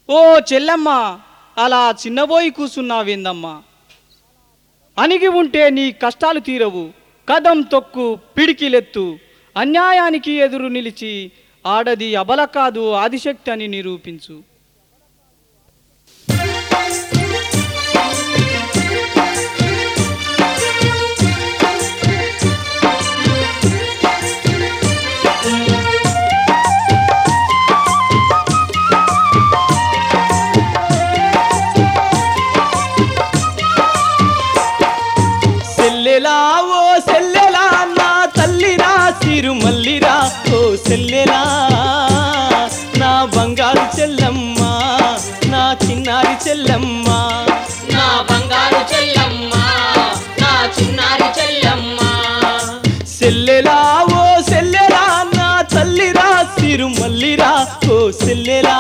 ఓ చెల్లెమ్మ అలా చిన్నబోయి కూసున్నావేందమ్మా అణిగి ఉంటే నీ కష్టాలు తీరవు కదం తొక్కు పిడికిలెత్తు అన్యాయానికి ఎదురు నిలిచి ఆడది అబల కాదు ఆదిశక్తి అని నిరూపించు సెల్లెలా ఓ సెల్లెలా నా తల్లిరా సిరుమల్లిరా ఓ సెల్లెలా నా బంగారు చెల్లమ్మ నా చిన్నారి చెల్లమ్మ నా బంగారు చెల్లమ్మ నా చిన్నారి చెల్లమ్మ సెల్లెలా ఓ సెల్లెలా నా తల్లిరా సిరుమల్లిరా ఓ సెల్లెలా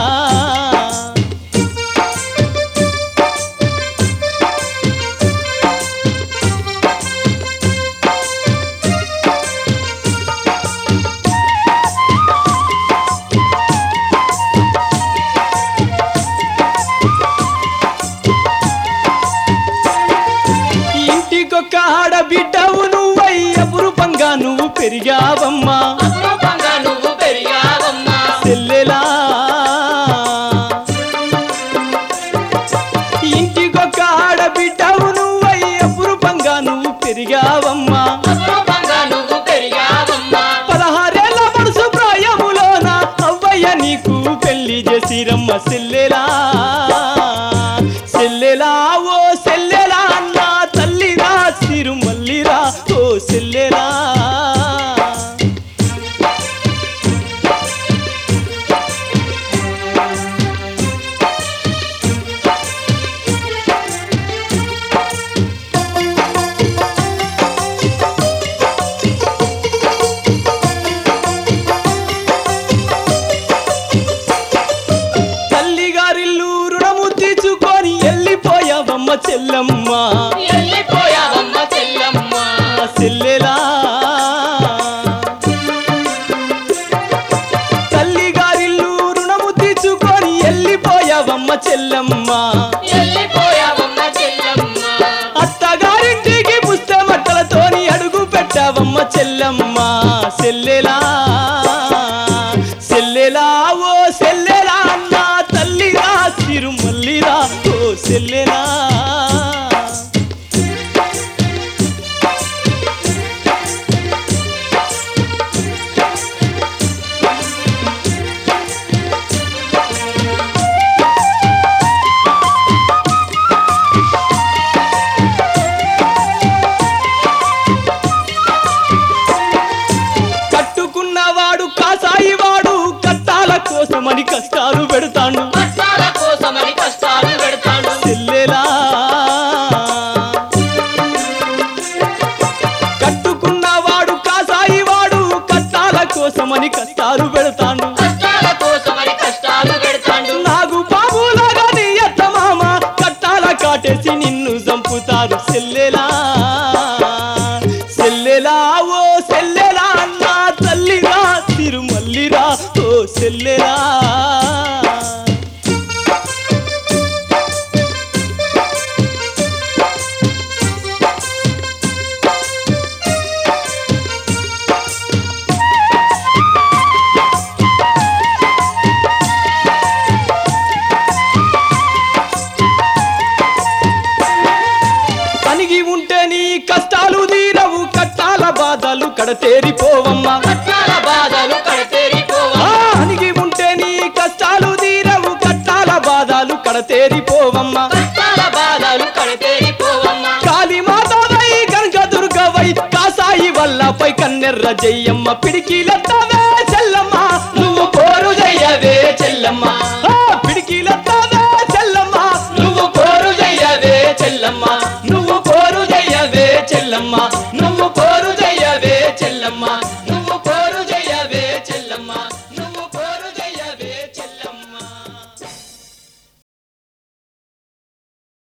ఇంటికొక్క ఆడబిడ్డవు నువ్వయ్యపురు పంగా నువ్వు పెరిగావమ్మా అపురూపంగా నువ్వు పెరిగావమ్మా సెల్లెలా ఇంటికొక్క ఆడబిడ్డవు నువ్వయ్యపురు పంగా నువ్వు పెరిగావమ్మా అపురూపంగా నువ్వు పెరిగావమ్మా పదహారేళ్ల మనసు ప్రాయములోన అవ్వయ్య నీకు పెళ్లి చేసిరమ్మ సెల్లెలా సెల్లెలా ఓ సెల్లెలా నా తల్లిరా సిరుమల్లిరా ఓ సెల్లెలా తల్లిగారిల్లు రుణము తీర్చుకొని వెళ్ళిపోయావమ్మ చెల్లమ్మ వెళ్ళిపోయావమ్మ చెల్లమ్మ ఆ సెల్లెలా తల్లిగారిల్లు రుణము తీర్చుకొని వెళ్ళిపోయావమ్మ చెల్లమ్మ వెళ్ళిపోయావమ్మ చెల్లమ్మ అత్తగారింటికి పుస్తమట్టలతోని అడుగు పెట్టావమ్మ చెల్లమ్మ సెల్లెలా సెల్లెలా ఓ సెల్లెలా నా తల్లిరా సిరుమల్లిరా ఓ సెల్లెలా కట్టుకున్నవాడు కాసాయివాడు కట్టాల కోసమని కష్టాలు పెడతాడు కష్టాల కోసమని కష్టాలు పెడతాడు సెల్లెలా కట్టుకున్నవాడు కాసాయివాడు కట్టాల కోసమని కష్టాలు పెడతాడు కష్టాల కోసమని కష్టాలు పెడతాడు నాగు బాబులాగా నీ అత్త మామ కట్టాల కాటేసి నిన్ను చంపుతారు సెల్లెలా సెల్లెలా ఓ సెల్లెలా నా తల్లిరా తిరుమల్లిరా ఓ సెల్లెలా అణిగి ఉంటే నీ కష్టాలు తీరవు కట్టాల బాధలు కడతేరిపోవమ్మా కష్టాల బాధలు ఆ, కడతేరిపోవమ్మ అణిగి ఉంటే నీ కష్టాలు తీరవు కట్టాల బాధలు కడతేరిపోవమ్మా కష్టాల బాధలు కడతేరిపోవమ్మ కాళీ మాతావై కనక దుర్గవై కాసాయి వల్లపై కన్నెర్ర జయ్యమ్మ పిడికిలెత్తవే చెల్లమ్మ నువ్వు కోరు జయ్యవే చెల్లమ్మ ఆ, పిడికిలెత్తవే చెల్లమ్మ నువ్వు కోరు జయ్యవే చెల్లమ్మ నువ్వు కోరు జయ్యవే చెల్లమ్మ